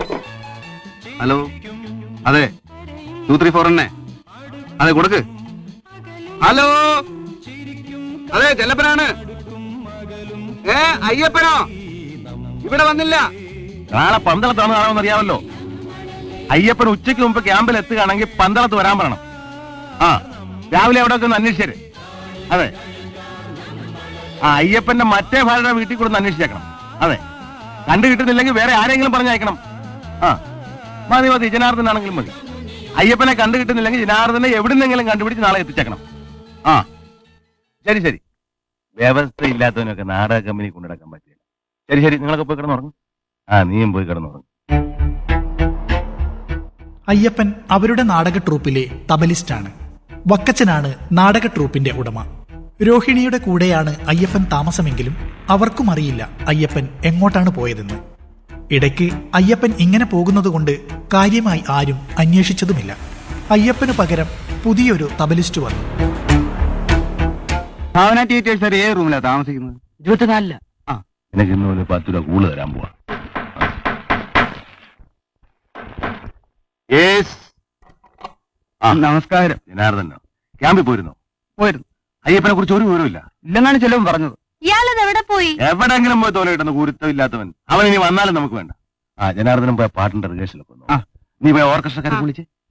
Hello അതെ to three four എന്നെ അതെ കൊടുക്ക് ഹലോ അതെ ചെല്ലപ്പനാണ് ഏ അയ്യപ്പനോ ഇവിടെ വന്നില്ല നാളെ പന്തളത്താണ് കാണുമെന്ന് അറിയാമല്ലോ അയ്യപ്പൻ ഉച്ചയ്ക്ക് മുമ്പ് ക്യാമ്പിൽ എത്തുകയാണെങ്കിൽ പന്തളത്ത് വരാൻ പറയണം ആ രാവിലെ എവിടെയൊക്കെ ഒന്ന് അന്വേഷിച്ചേര് അതെ ആ അയ്യപ്പന്റെ മറ്റേ ഭാര്യയുടെ വീട്ടിൽ കൂടെ ഒന്ന് അന്വേഷിച്ചേക്കണം അതെ കണ്ടു കിട്ടുന്നില്ലെങ്കിൽ വേറെ ആരെങ്കിലും പറഞ്ഞയക്കണം ആ മതി മതി ജനാർദ്ദനാണെങ്കിലും മതി അയ്യപ്പനെ കണ്ടു കിട്ടുന്നില്ലെങ്കിൽ ജനാർദ്ദനെ എവിടുന്നെങ്കിലും കണ്ടുപിടിച്ച് നാളെ എത്തിച്ചേക്കണം ആ ശരി ശരി വ്യവസ്ഥ ഇല്ലാത്തവനൊക്കെ നാടക കമ്പനി കൊണ്ടുനടക്കാൻ പറ്റില്ല ശരി ശരി നിങ്ങളൊക്കെ പോയി കിടന്നുറങ്ങും ആ നീയും പോയി കിടന്നുറങ്ങും അയ്യപ്പൻ അവരുടെ നാടക ട്രൂപ്പിലെ തബലിസ്റ്റാണ് വക്കച്ചനാണ് നാടക ട്രൂപ്പിന്റെ ഉടമ രോഹിണിയുടെ കൂടെയാണ് അയ്യപ്പൻ താമസമെങ്കിലും അവർക്കും അറിയില്ല അയ്യപ്പൻ എങ്ങോട്ടാണ് പോയതെന്ന് ഇടയ്ക്ക് അയ്യപ്പൻ ഇങ്ങനെ പോകുന്നതുകൊണ്ട് കാര്യമായി ആരും അന്വേഷിച്ചതുമില്ല അയ്യപ്പന് പകരം പുതിയൊരു തബലിസ്റ്റ് വന്നു ഭാവന തിയേറ്റേഴ്സ് സാർ ഏത് റൂമിലാണ് താമസിക്കുന്നത് ഇരുപത്തിനാലില് എനിക്ക് ഇന്ന് ഒരു പത്ത് രൂപ കൂടുതൽ തരാൻ പോവാ യേസ് ആ നമസ്കാരം ജനാർദ്ദനോ ക്യാമ്പിൽ പോയിരുന്നോ പോയിരുന്നു അയ്യപ്പനെ കുറിച്ച് ഒരു വിവരമില്ല ഇല്ലെന്നാണ് ചെലവും പറഞ്ഞത് ഇയാളത് എവിടെ പോയി എവിടെങ്കിലും പോയി തോല കിട്ടുന്ന ഗുരുത്വമില്ലാത്തവൻ അവൻ ഇനി വന്നാലും നമുക്ക് വേണ്ട ആ ജനാർദ്ദനം പോയ പാട്ടിന്റെ റിഹേഴ്സലൊക്കെ ആ. നീ പോയ ഓർക്കസ്ട്രക്കാരെ വിളിച്ച്